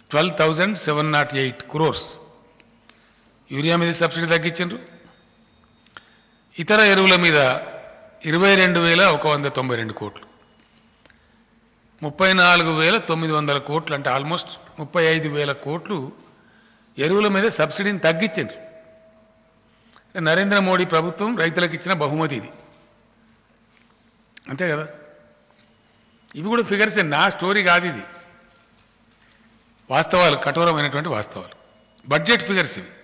twelve thousand seven nought eight crores urea మీద subsidy తగ్గించారు ఇతర ఎరువుల మీద ఇరవై రెండు వేల ఒక వంద తొంభై రెండు కోట్లు ముప్పై నాలుగు వేల తొమ్మిది వందల కోట్లు అంటే ఆల్మోస్ట్ ముప్పై ఐదు వేల కోట్లు ఎరువుల మీద సబ్సిడీని తగ్గించారు నరేంద్ర మోడీ ప్రభుత్వం రైతులకు ఇచ్చిన బహుమతి ఇది అంతే కదా ఇవి కూడా ఫిగర్సే నా స్టోరీ కాదు ఇది వాస్తవాలు కఠోరమైనటువంటి వాస్తవాలు బడ్జెట్ ఫిగర్స్ ఇవి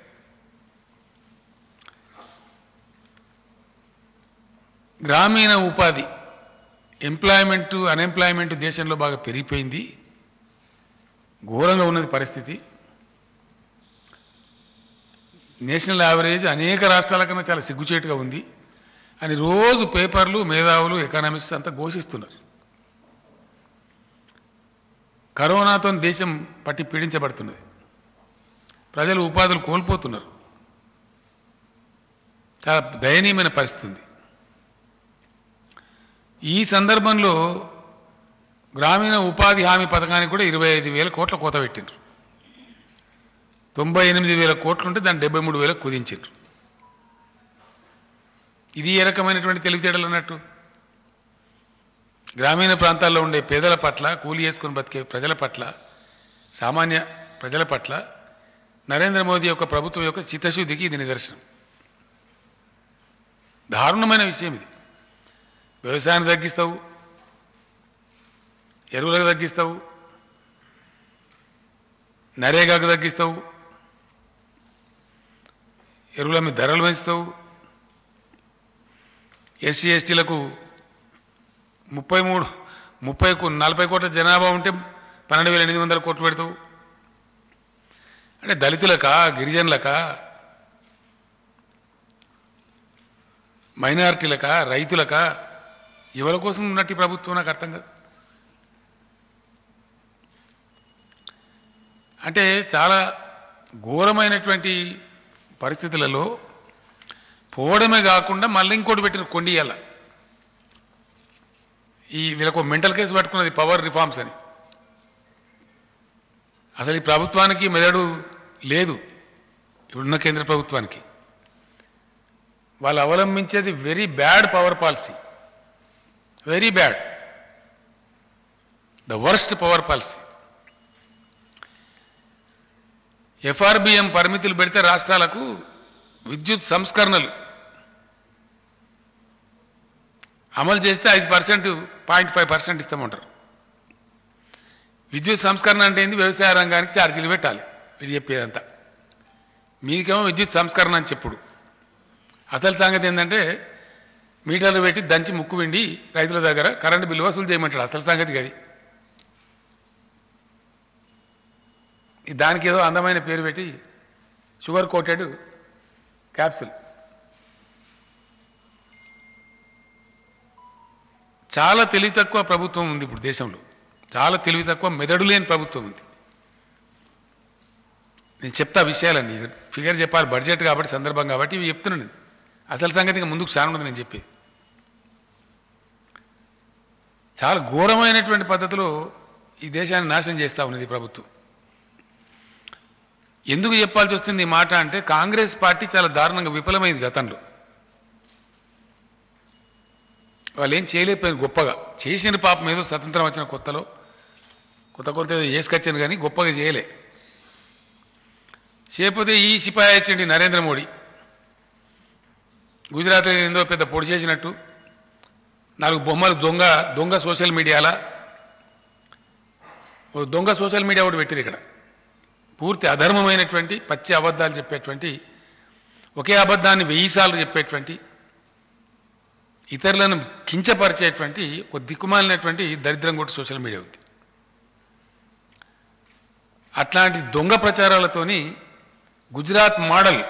గ్రామీణ ఉపాధి ఎంప్లాయ్మెంట్ అన్ఎంప్లాయ్మెంట్ దేశంలో బాగా పెరిగిపోయింది ఘోరంగా ఉన్నది పరిస్థితి నేషనల్ యావరేజ్ అనేక రాష్ట్రాల కన్నా చాలా సిగ్గుచేటుగా ఉంది అని రోజు పేపర్లు మేధావులు ఎకానమిస్ట్స్ అంతా ఘోషిస్తున్నారు కరోనాతో దేశం పట్టి పీడించబడుతున్నది ప్రజలు ఉపాధులు కోల్పోతున్నారు చాలా దయనీయమైన పరిస్థితి ఉంది ఈ సందర్భంలో గ్రామీణ ఉపాధి హామీ పథకానికి కూడా ఇరవై ఐదు వేల కోట్ల కోత పెట్టిండ్రు తొంభై ఎనిమిది వేల కోట్లు ఉంటే దాన్ని డెబ్బై మూడు వేలకు కుదించారు ఇది ఏ రకమైనటువంటి తెలివితేటలు అన్నట్టు గ్రామీణ ప్రాంతాల్లో ఉండే పేదల పట్ల కూలి చేసుకుని బతికే ప్రజల పట్ల సామాన్య ప్రజల పట్ల నరేంద్ర మోదీ యొక్క ప్రభుత్వం యొక్క చిత్తశుద్ధికి ఇది నిదర్శనం దారుణమైన విషయం ఇది వ్యవసాయాన్ని తగ్గిస్తావు ఎరువులకు తగ్గిస్తావు నరేగాకు తగ్గిస్తావు ఎరువుల మీద ధరలు పెంచుతావు ఎస్సీ ఎస్టీలకు ముప్పై మూడు ముప్పై కో- నలభై కోట్ల జనాభా ఉంటే పన్నెండు వేల ఎనిమిది వందల కోట్లు పెడతావు అంటే దళితులకా గిరిజనులకా మైనారిటీలకా రైతులకా ఎవరి కోసం ఉన్నట్టు ఈ ప్రభుత్వం నాకు అర్థం కాదు అంటే చాలా ఘోరమైనటువంటి పరిస్థితులలో పోవడమే కాకుండా మళ్ళీ ఇంకోటి పెట్టిన కొండియాల ఈ వీళ్ళకు మెంటల్ కేసు పట్టుకున్నది పవర్ రిఫార్మ్స్ అని అసలు ఈ ప్రభుత్వానికి మెదడు లేదు ఇప్పుడున్న కేంద్ర ప్రభుత్వానికి వాళ్ళు అవలంబించేది very bad power policy very bad the worst power policy FRBM పరిమితులు పెడితే రాష్ట్రాలకు విద్యుత్ సంస్కరణలు అమలు చేస్తే ఐదు పర్సెంట్ పాయింట్ ఫైవ్ పర్సెంట్ ఇస్తామంటారు విద్యుత్ సంస్కరణ అంటే ఏంది వ్యవసాయ రంగానికి ఛార్జీలు పెట్టాలి వీడు చెప్పేదంతా మీకేమో విద్యుత్ సంస్కరణ అని చెప్పుడు అసలు సంగతి ఏంటంటే మీటర్లు పెట్టి దంచి ముక్కు వెండి రైతుల దగ్గర కరెంటు బిల్లు వసూలు చేయమంటాడు అసలు సంగతి అది ఈ దానికి ఏదో అందమైన పేరు పెట్టి షుగర్ కోటెడ్ క్యాప్సిల్ చాలా తెలివి తక్కువ ప్రభుత్వం ఉంది ఇప్పుడు దేశంలో చాలా తెలివి తక్కువ మెదడు లేని ప్రభుత్వం ఉంది నేను చెప్తా విషయాలన్నీ ఫిగర్ చెప్పాలి బడ్జెట్ కాబట్టి సందర్భం కాబట్టి ఇవి చెప్తున్నాను నేను అసలు సంగతి ఇంకా ముందుకు చాలా ఉంది నేను చెప్పేది చాలా ఘోరమైనటువంటి పద్ధతిలో ఈ దేశాన్ని నాశనం చేస్తా ఉన్నది ఈ ప్రభుత్వం ఎందుకు చెప్పాల్సి వస్తుంది ఈ మాట అంటే కాంగ్రెస్ పార్టీ చాలా దారుణంగా విఫలమైంది గతంలో వాళ్ళు ఏం చేయలేకపోయారు గొప్పగా చేసిన పాపం ఏదో స్వతంత్రం వచ్చిన కొత్తలో కొత్త కొత్త ఏదో చేసుకొచ్చాను కానీ గొప్పగా చేయలే చేయకపోతే ఈ సిపాయి వచ్చిండి నరేంద్ర మోడీ గుజరాత్ ఏందో పెద్ద పొడి చేసినట్టు నాలుగు బొమ్మలు దొంగ దొంగ సోషల్ మీడియాలా ఓ దొంగ సోషల్ మీడియా ఒకటి పెట్టారు ఇక్కడ పూర్తి అధర్మమైనటువంటి పచ్చి అబద్ధాలు చెప్పేటువంటి ఒకే అబద్ధాన్ని వెయ్యి సార్లు చెప్పేటువంటి ఇతరులను కించపరిచేటువంటి ఒక దిక్కుమాలినటువంటి దరిద్రం కూడా సోషల్ మీడియా ఉంది అట్లాంటి దొంగ ప్రచారాలతోని గుజరాత్ మోడల్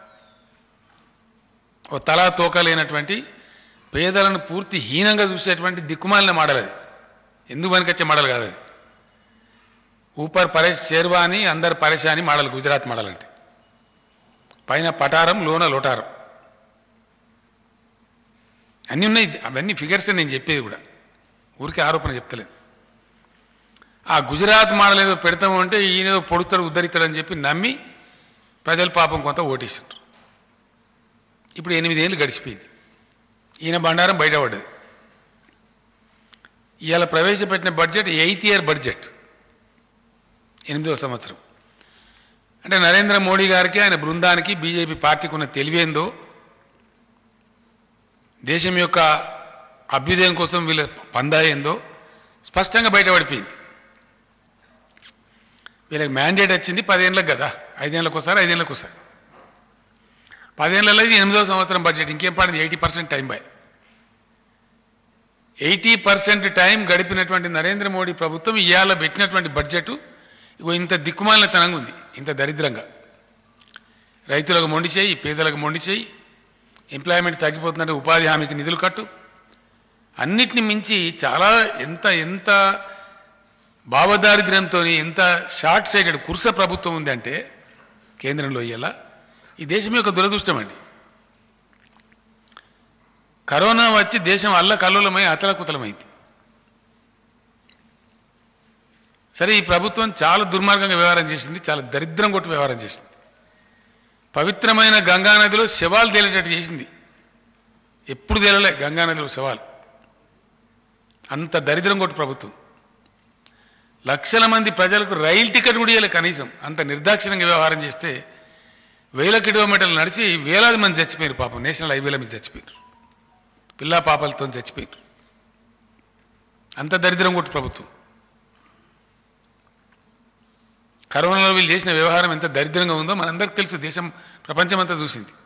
ఓ తలా తోక లేనటువంటి పేదలను పూర్తి హీనంగా చూసేటువంటి దిక్కుమాలిన మోడల్ అది ఎందుకు పనికొచ్చే మోడల్ కాదు అది ఊపర్ పరేష్ షేర్వాని అందరు పరేషాని మోడల్ గుజరాత్ మోడల్ అంటే పైన పటారం లోన లోటారం అన్నీ ఉన్నాయి అవన్నీ ఫిగర్స్ నేను చెప్పేది కూడా ఊరికే ఆరోపణ చెప్తలేదు ఆ గుజరాత్ మోడల్ ఏదో పెడతాము అంటే ఈయన ఏదో పొడుతాడు ఉద్ధరిస్తాడని చెప్పి నమ్మి ప్రజలు పాపం కొంత ఓటేసారు ఇప్పుడు ఎనిమిదేళ్ళు గడిచిపోయింది ఈయన బండారం బయటపడ్డది ఇవాళ ప్రవేశపెట్టిన బడ్జెట్ ఎయిత్ ఇయర్ బడ్జెట్ ఎనిమిదవ సంవత్సరం అంటే నరేంద్ర మోడీ గారికి ఆయన బృందానికి బీజేపీ పార్టీకి ఉన్న తెలివేందో దేశం యొక్క అభ్యుదయం కోసం వీళ్ళ పందా ఏందో స్పష్టంగా బయటపడిపోయింది వీళ్ళకి మ్యాండేట్ వచ్చింది పదేళ్ళకి కదా ఐదేళ్ళకి ఒకసారి ఐదేళ్ళకి ఒకసారి పదేళ్లలో ఇది ఎనిమిదవ సంవత్సరం బడ్జెట్ ఇంకేం పడింది ఎయిటీ పర్సెంట్ టైం బాయ్ ఎయిటీ పర్సెంట్ టైం గడిపినటువంటి నరేంద్ర మోడీ ప్రభుత్వం ఇవాళ పెట్టినటువంటి బడ్జెట్ ఇగో ఇంత దిక్కుమాలిన తనంగా ఉంది ఇంత దరిద్రంగా రైతులకు మొండి చేయి పేదలకు మొండి చేయి ఎంప్లాయ్మెంట్ తగ్గిపోతుందంటే ఉపాధి హామీకి నిధులు కట్టు అన్నిటిని మించి చాలా ఎంత ఎంత భావదారిద్ర్యంతో ఎంత షార్ట్ సైటెడ్ కుర్స ప్రభుత్వం ఉంది అంటే కేంద్రంలో ఇయ్యాల ఈ దేశం యొక్క దురదృష్టం అండి కరోనా వచ్చి దేశం అల్లకల్లోలమై అతలకుతలమైంది సరే ఈ ప్రభుత్వం చాలా దుర్మార్గంగా వ్యవహారం చేసింది చాలా దరిద్రం కొట్టి వ్యవహారం చేసింది పవిత్రమైన గంగానదిలో శవాలు తేలేటట్టు చేసింది ఎప్పుడు తేలలే గంగానదిలో శవాలు అంత దరిద్రం కొట్టు ప్రభుత్వం లక్షల మంది ప్రజలకు రైలు టికెట్ కూడా ఇవ్వలే కనీసం అంత నిర్దాక్షిణ్యంగా వ్యవహారం చేస్తే వేల కిలోమీటర్లు నడిచి వేలాది మంది చచ్చిపోయారు పాపం నేషనల్ హైవేల మీద చచ్చిపోయారు పిల్లా పాపలతో చచ్చిపోయారు అంత దరిద్రం కొట్టు ప్రభుత్వం కరోనాలో వీళ్ళు చేసిన వ్యవహారం ఎంత దరిద్రంగా ఉందో మనందరికీ తెలుసు దేశం ప్రపంచమంతా చూసింది